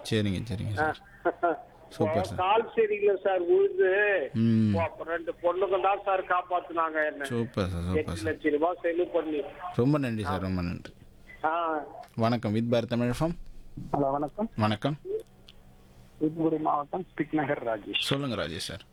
சரிங்க சரிங்க sir super sir call சரியில்லை சார் விழுந்து ம் அப்ப ரெண்டு பொண்ணுங்க தான் சார் காப்பாத்துனாங்க என்ன சூப்பர் சார் சூப்பர் எட்டு சார் லட்சம் ரூபாய் செலவு பண்ணி ரொம்ப நன்றி சார் ரொம்ப நன்றி ஆ வணக்கம் with Bharat Tamil FM hello வணக்கம் வணக்கம் தூத்துக்குடி மாவட்டம் ஸ்பிக் நகர் ராஜேஷ் சொல்லுங்க ராஜேஷ் சார்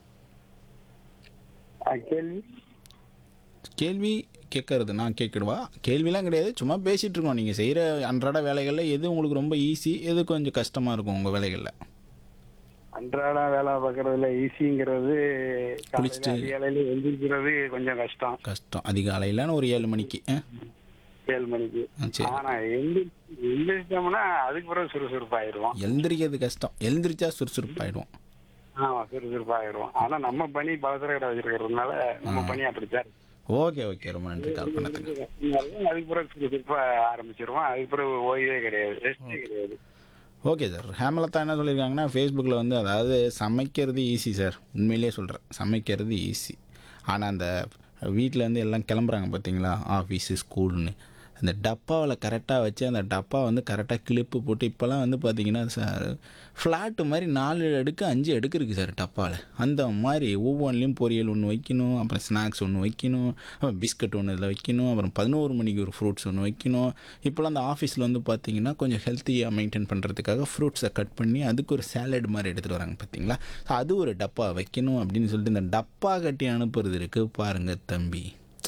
அஹ் கேள்வி கேள்வி கேட்கறது நான் கேட்கிடுவா கேள்விலாம் கிடையாது சும்மா பேசிகிட்டு இருக்கோம் நீங்கள் செய்கிற அன்றாட வேலைகளில் எது உங்களுக்கு ரொம்ப ஈஸி எது கொஞ்சம் கஷ்டமாக இருக்கும் உங்கள் வேலைகளில் அன்றாட வேலை பார்க்கறதுல ஈஸிங்கிறது குளிச்சுட்டு. அதிகாலையில எந்திரிக்கிறது கொஞ்சம் கஷ்டம் கஷ்டம் அதிகாலையிலான ஒரு ஏழு மணிக்கு ஆ? ஏழு மணிக்கு ஆ, சரி ஆனா எந்திரி எந்திரிச்சோம்னா அதுக்கு பிறகு சுறுசுறுப்பாயிருவோம் எழுந்திரிக்கிறது கஷ்டம் எழுந்திரிச்சா சுறுசுறுப்பாயிடுவோம் ஆமா சுறுசுறுப்பாயிருவோம் ஆனா நம்ம பணி பலதர கடை வச்சிருக்கிறதுனால நம்ம பணி அப்படித்தான் இருக்கு. ஓகே ஓகே ரொம்ப நன்றி கால் பண்ணதுக்கு அதுக்கு பிறகு சுறுசுறுப்பா ஆரம்பிச்சிருவோம் அதுக்கு பிறகு ஓய்வே கிடையாது ரெஸ்டே கிடையாது ஓகே சார் ஹேமலதா என்ன சொல்லியிருக்காங்கன்னா ஃபேஸ்புக்கில் வந்து அதாவது சமைக்கிறது ஈஸி சார் உண்மையிலேயே சொல்கிறேன் சமைக்கிறது ஈஸி ஆனால் அந்த வீட்டில் இருந்து எல்லாம் கிளம்புறாங்க பார்த்தீங்களா ஆஃபீஸு ஸ்கூல்னு அந்த டப்பாவில் கரெக்டாக வச்சு அந்த டப்பா வந்து கரெக்டாக கிளிப்பு போட்டு இப்போல்லாம் வந்து பார்த்தீங்கன்னா சார் ஃப்ளாட்டு மாதிரி நாலு அடுக்கு அஞ்சு அடுக்கு இருக்குது சார் டப்பாவில் அந்த மாதிரி ஒவ்வொன்றிலையும் பொரியல் ஒன்று வைக்கணும் அப்புறம் ஸ்நாக்ஸ் ஒன்று வைக்கணும் அப்புறம் பிஸ்கட் ஒன்று இதில் வைக்கணும் அப்புறம் பதினோரு மணிக்கு ஒரு ஃப்ரூட்ஸ் ஒன்று வைக்கணும் இப்போலாம் அந்த ஆஃபீஸில் வந்து பார்த்தீங்கன்னா கொஞ்சம் ஹெல்த்தியாக மெயின்டைன் பண்ணுறதுக்காக ஃப்ரூட்ஸை கட் பண்ணி அதுக்கு ஒரு சேலட் மாதிரி எடுத்துகிட்டு வராங்க பார்த்தீங்களா ஸோ அது ஒரு டப்பா வைக்கணும் அப்படின்னு சொல்லிட்டு இந்த டப்பா கட்டி அனுப்புறது இருக்குது பாருங்கள் தம்பி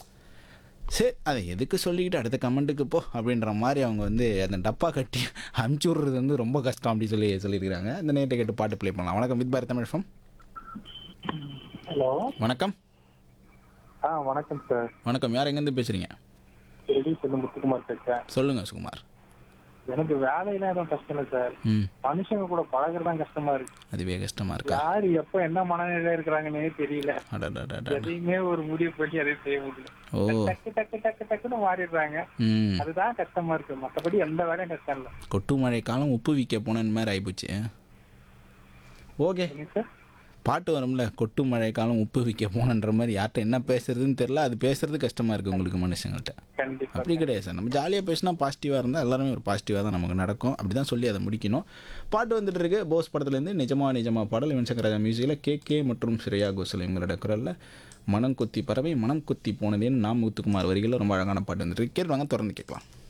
சரி அதை எதுக்கு சொல்லிக்கிட்டு அடுத்த கமெண்ட்டுக்கு போ அப்படின்ற மாதிரி அவங்க வந்து அந்த டப்பா கட்டி அமுச்சு விட்றது வந்து ரொம்ப கஷ்டம் அப்படி சொல்லி சொல்லியிருக்கிறாங்க இந்த நேரத்தை கேட்டு பாட்டு ப்ளே பண்ணலாம் வணக்கம் with Bharat Tamil FM. Hello வணக்கம் ஆ வணக்கம் சார் வணக்கம் யார் எங்கேருந்து பேசுகிறீங்க ரெடி சொல்லு முத்துக்குமார் பேசுறேன் சொல்லுங்கள் சுகுமார் எனக்கு வேலையில எதுவும் கஷ்டம் இல்லை சார் ம் மனுஷங்க கூட பழகிறது தான் கஷ்டமா இருக்கு அதுவே கஷ்டமாக இருக்கா யாரு எப்ப என்ன மனநிலையில இருக்கிறாங்கன்னே தெரியல அடடடடட. எதையுமே ஒரு முடிவு பண்ணி எதையும் செய்ய முடியல ஓ டக்கு டக்கு டக்கு டக்குன்னு மாறிடுறாங்க ம் அதுதான் கஷ்டமா இருக்கு மத்தபடி எந்த வேலையும் கஷ்டம் இல்ல கொட்டு மழை காலம் உப்பு விற்க போனேன்னு மாதிரி ஆயிப்போச்சு ஓகே சரிங்க சார் பாட்டு வரும்ல கொட்டு மழை காலம் உப்பு விற்க போனன்ற மாதிரி யார்கிட்ட என்ன பேசுறதுன்னு தெரில அது பேசுறது கஷ்டமாக இருக்குது உங்களுக்கு மனுஷங்கள்ட்ட கண்டிப்பா அப்படி கிடையாது சார் நம்ம ஜாலியாக பேசினா பாசிட்டிவாக இருந்தால் எல்லாருமே ஒரு பாசிட்டிவாக தான் நமக்கு நடக்கும் அப்படி தான் சொல்லி அதை முடிக்கணும் பாட்டு வந்துட்டு இருக்கு போஸ் படத்துலேருந்து நிஜமா நிஜமா பாடல் யுவன் சங்கர் ராஜா மியூசிக்கில் கே கே மற்றும் ஸ்ரேயா கோசல் இவங்களோட குரலில் மனம் கொத்தி பறவை மனம் கொத்தி போனதேன்னு நாம் முத்துக்குமார் வரிகளில் ரொம்ப அழகான பாட்டு வந்துட்டு இருக்கு கேட்பாங்க தொடர்ந்து கேட்கலாம்